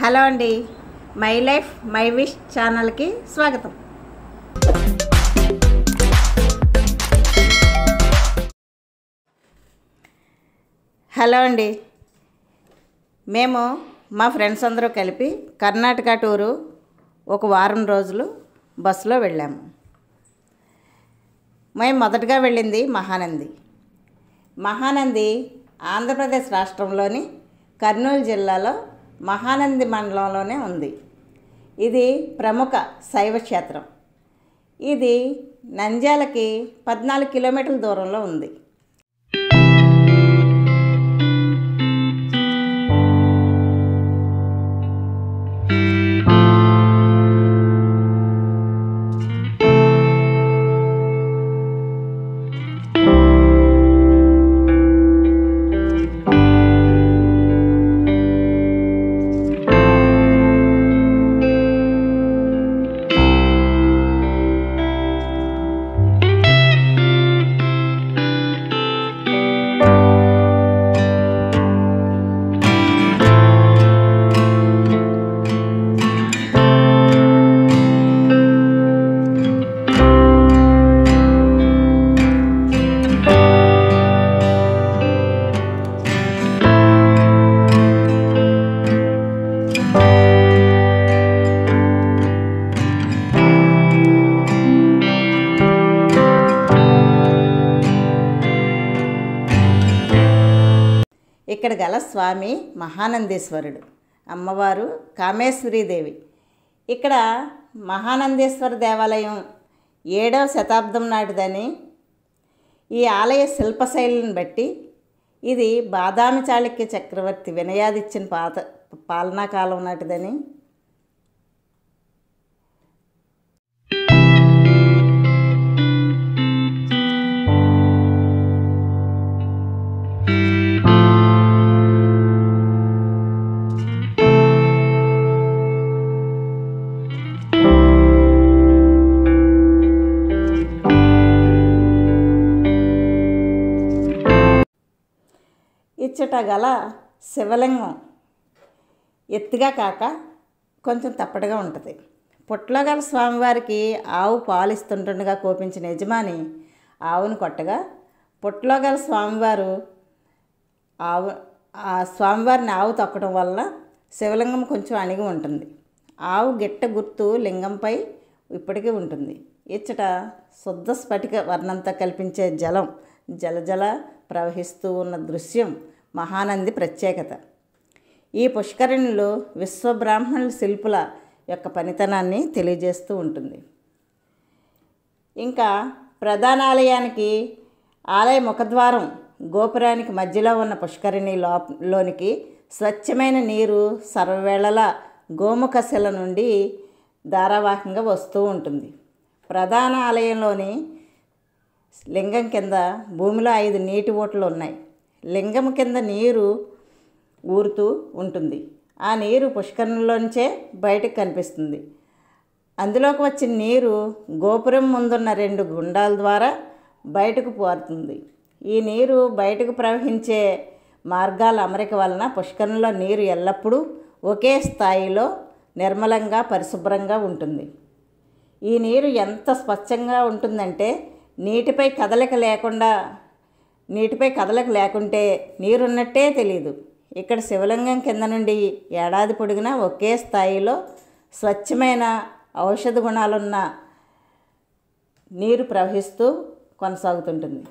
hello అండి my life my wish ఛానల్కి స్వాగతం హలో అండి మేము మా ఫ్రెండ్స్ అందరూ కలిపి కర్ణాటక టూరు ఒక వారం రోజులు బస్సులో వెళ్ళాము మేము మొదటగా వెళ్ళింది మహానంది మహానంది ఆంధ్రప్రదేశ్ రాష్ట్రంలోని కర్నూలు జిల్లాలో మహానంది మండలంలోనే ఉంది ఇది ప్రముఖ శైవ క్షేత్రం ఇది నంద్యాలకి పద్నాలుగు కిలోమీటర్ల దూరంలో ఉంది ఇక్కడ గల స్వామి మహానందేశ్వరుడు అమ్మవారు కామేశ్వరీదేవి ఇక్కడ మహానందేశ్వర దేవాలయం ఏడవ శతాబ్దం నాటిదని ఈ ఆలయ శిల్పశైలిని బట్టి ఇది బాదామి చాళుక్య చక్రవర్తి వినయాదిత్యన పాత పాలనా కాలం నాటిదని ఇచ్చట గల శివలింగం ఎత్తుగా కాక కొంచెం తప్పటగా ఉంటుంది పుట్లో గల స్వామివారికి ఆవు పాలు ఇస్తుంటుండగా కోపించిన యజమాని ఆవును కొట్టగా పుట్లో గల స్వామివారు ఆవు ఆ స్వామివారిని ఆవు తొక్కడం వల్ల శివలింగం కొంచెం అణిగి ఉంటుంది ఆవు గిట్ట గుర్తు లింగంపై ఇప్పటికీ ఉంటుంది ఇచ్చట శుద్ధ స్ఫటిక వర్ణంతో కల్పించే జలం జలజల ప్రవహిస్తూ ఉన్న దృశ్యం మహానంది ప్రత్యేకత ఈ పుష్కరిణిలో విశ్వబ్రాహ్మణుల శిల్పుల యొక్క పనితనాన్ని తెలియజేస్తూ ఉంటుంది ఇంకా ప్రధాన ఆలయానికి ఆలయ ముఖద్వారం గోపురానికి మధ్యలో ఉన్న పుష్కరిణి లో లోనికి స్వచ్ఛమైన నీరు సర్వవేళలా గోముఖ శిల నుండి ధారావాహికంగా వస్తూ ఉంటుంది ప్రధాన ఆలయంలోని లింగం కింద భూమిలో ఐదు నీటి ఓట్లు ఉన్నాయి లింగం కింద నీరు ఊరుతూ ఉంటుంది ఆ నీరు పుష్కరంలోంచే బయటకు కనిపిస్తుంది అందులోకి వచ్చిన నీరు గోపురం ముందున్న రెండు గుండాల ద్వారా బయటకు పోరుతుంది ఈ నీరు బయటకు ప్రవహించే మార్గాల అమరిక వలన పుష్కరంలో నీరు ఎల్లప్పుడూ ఒకే స్థాయిలో నిర్మలంగా పరిశుభ్రంగా ఉంటుంది ఈ నీరు ఎంత స్వచ్ఛంగా ఉంటుందంటే నీటిపై కదలిక లేకుండా నీటిపై కదలిక లేకుంటే నీరున్నట్టే తెలియదు ఇక్కడ శివలింగం కింద నుండి ఏడాది పొడిగినా ఒకే స్థాయిలో స్వచ్ఛమైన ఔషధ గుణాలున్న నీరు ప్రవహిస్తూ కొనసాగుతుంటుంది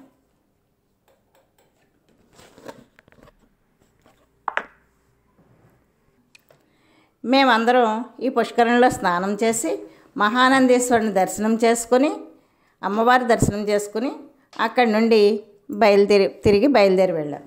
మేమందరం ఈ పుష్కరంలో స్నానం చేసి మహానందేశ్వరుని దర్శనం చేసుకొని అమ్మవారి దర్శనం చేసుకుని అక్కడి నుండి బయలుదేరి తిరిగి బయలుదేరి వెళ్ళాం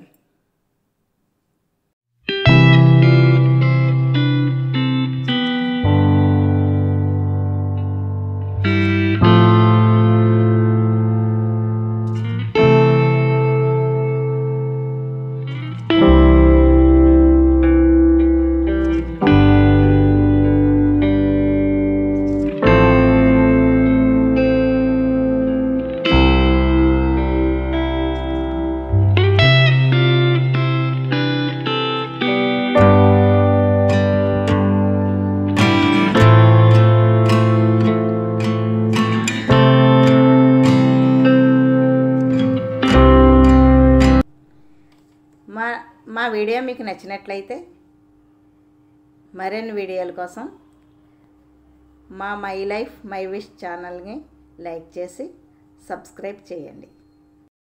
మీకు నచ్చినట్లయితే మరిన్ని వీడియోల కోసం మా మై లైఫ్ మై విష్ ఛానల్ని లైక్ చేసి సబ్స్క్రైబ్ చేయండి